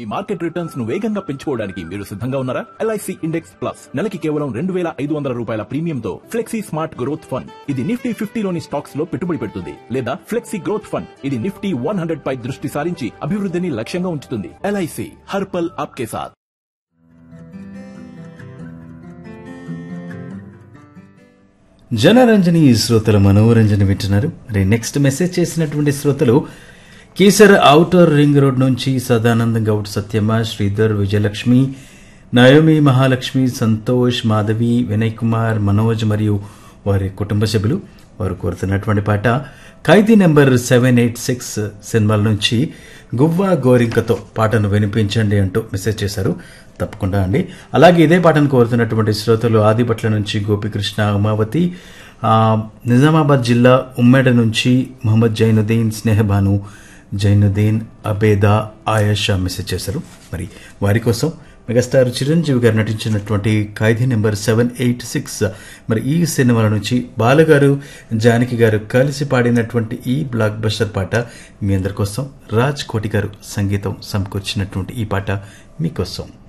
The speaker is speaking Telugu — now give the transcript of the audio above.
మీ మార్కెట్ రిటర్న్స్ ను వేగంగా పెంచుకోవడానికి మీరు సిద్ధంగా ఉన్నారా ఎల్ఐసి ఇండెక్స్ ప్లస్ నెలకి కేవలం రెండు వేల ఐదు వందల రూపాయల ప్రీమియంతో ఫ్లెక్సీ స్మార్ట్ గ్రోత్ ఫండ్ ఇది నిఫ్టీ ఫిఫ్టీలోని స్టాక్స్ లో పెట్టుబడి పెడుతుంది లేదా ఫ్లెక్సీ గ్రోత్ ఫండ్ ఇది నిఫ్టీ వన్ హండ్రెడ్ పై దృష్టి సారించి అభివృద్ధిని లక్ష్యంగా ఉంచుతుంది ఎల్ఐసి హర్పల్ ఆప్కే సాథ్ జనరంజని శ్రోతలు మనోరంజన వింటున్నారు మరి నెక్స్ట్ మెసేజ్ చేసినటువంటి శ్రోతలు కీసర్ ఔటర్ రింగ్ రోడ్ నుంచి సదానందం గౌడ్ సత్యమ్మ శ్రీధర్ విజయలక్ష్మి నయోమి మహాలక్ష్మి సంతోష్ మాధవి వినయ్ కుమార్ మనోజ్ మరియు వారి కుటుంబ సభ్యులు వారు కోరుతున్నటువంటి పాట Khaidi number seven eight six సినిమాల నుంచి గువ్వా గోరింకతో పాటను వినిపించండి అంటూ మెసేజ్ చేశారు తప్పకుండా అండి అలాగే ఇదే పాటను కోరుతున్నటువంటి శ్రోతలు ఆదిపట్ల నుంచి గోపికృష్ణ ఉమావతి ఆ, నిజామాబాద్ జిల్లా ఉమ్మేడ నుంచి మొహమ్మద్ జైనుద్దీన్ స్నేహబాను జైనుద్దీన్ అబేదా ఆయేషా మెసేజ్ చేశారు మరి వారి కోసం మెగాస్టార్ చిరంజీవి గారు నటించినటువంటి Khaidi number seven eight six మరి ఈ సినిమాల నుంచి బాలుగారు జానకి గారు కలిసి పాడినటువంటి ఈ బ్లాక్ బస్టర్ పాట మీ అందరి కోసం రాజ్ కోటి గారు సంగీతం సమకూర్చినటువంటి ఈ పాట మీకోసం